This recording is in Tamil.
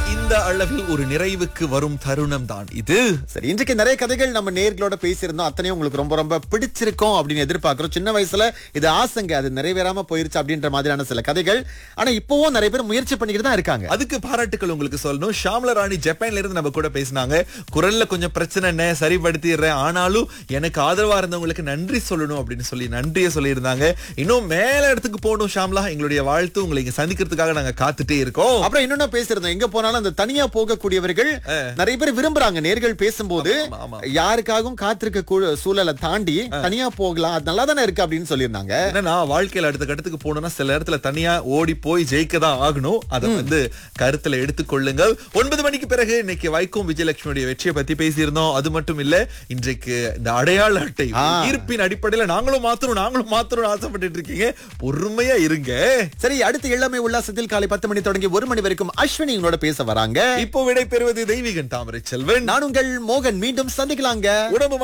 இந்த அளவில் ஒரு நிறைவுக்கு வரும் தருணம் தான் இது சரி இன்றைக்கு நிறைய கதைகள் நம்ம நேர்களோட பேசியிருந்தோம் அத்தனையும் உங்களுக்கு ரொம்ப ரொம்ப பிடிச்சிருக்கும் அப்படின்னு எதிர்பார்க்கிறோம் சின்ன வயசுல இது ஆசைங்க அது நிறைவேறாம போயிருச்சு அப்படின்ற மாதிரியான சில கதைகள் ஆனா இப்பவும் நிறைய பேர் முயற்சி பண்ணிக்கிட்டு தான் இருக்காங்க அதுக்கு பாராட்டுகள் உங்களுக்கு சொல்லணும் ஷாம்ல ராணி ஜப்பான்ல இருந்து நம்ம கூட பேசினாங்க குரல்ல கொஞ்சம் பிரச்சனை என்ன சரிப்படுத்திடுறேன் ஆனாலும் எனக்கு ஆதரவா இருந்தவங்களுக்கு நன்றி சொல்லணும் அப்படின்னு சொல்லி நன்றியை சொல்லியிருந்தாங்க இன்னும் மேல இடத்துக்கு போகணும் ஷாம்லா எங்களுடைய வாழ்த்து உங்களை இங்க சந்திக்கிறதுக்காக நாங்க காத்துட்டே இருக்கோம் அப்புறம் இன்னொன்னு பேசியிருந்தோம் எங்க போனாலும் அந்த தனியா போகக்கூடியவர்கள் நிறைய பேர் விரும்புறாங்க நேர்கள் பேசும்போது ஆமா, ஆமா. யாருக்காகவும் காத்திருக்க கூ- சூழலை தாண்டி தனியா போகலாம் அது நல்லா தானே இருக்கு அப்படின்னு சொல்லியிருந்தாங்க என்னன்னா வாழ்க்கையில அடுத்த கட்டத்துக்கு போகணும்னா சில இடத்துல தனியா ஓடி போய் ஜெயிக்க தான் ஆகணும் அதை வந்து கருத்துல எடுத்துக்கொள்ளுங்கள் ஒன்பது மணிக்கு பிறகு இன்னைக்கு வைக்கும் விஜயலட்சுமியுடைய வெற்றியை பத்தி பேசியிருந்தோம் அது மட்டும் இல்ல இன்றைக்கு இந்த அடையாள அட்டை ஆ. ஈர்ப்பின் அடிப்படையில நாங்களும் மாத்தணும் நாங்களும் மாத்தணும் ஆசைப்பட்டுட்டு இருக்கீங்க பொறுமையா இருங்க சரி அடுத்து எல்லாமே உல்லாசத்தில் காலை பத்து மணி தொடங்கி ஒரு மணி வரைக்கும் அஸ்வினி எங்களோட பேச வராங்க இப்போ விடை பெறுவது தெய்வீகன் தாமரை செல்வன் நான் உங்கள் மோகன் மீண்டும் சந்திக்கலாங்க உடம்பு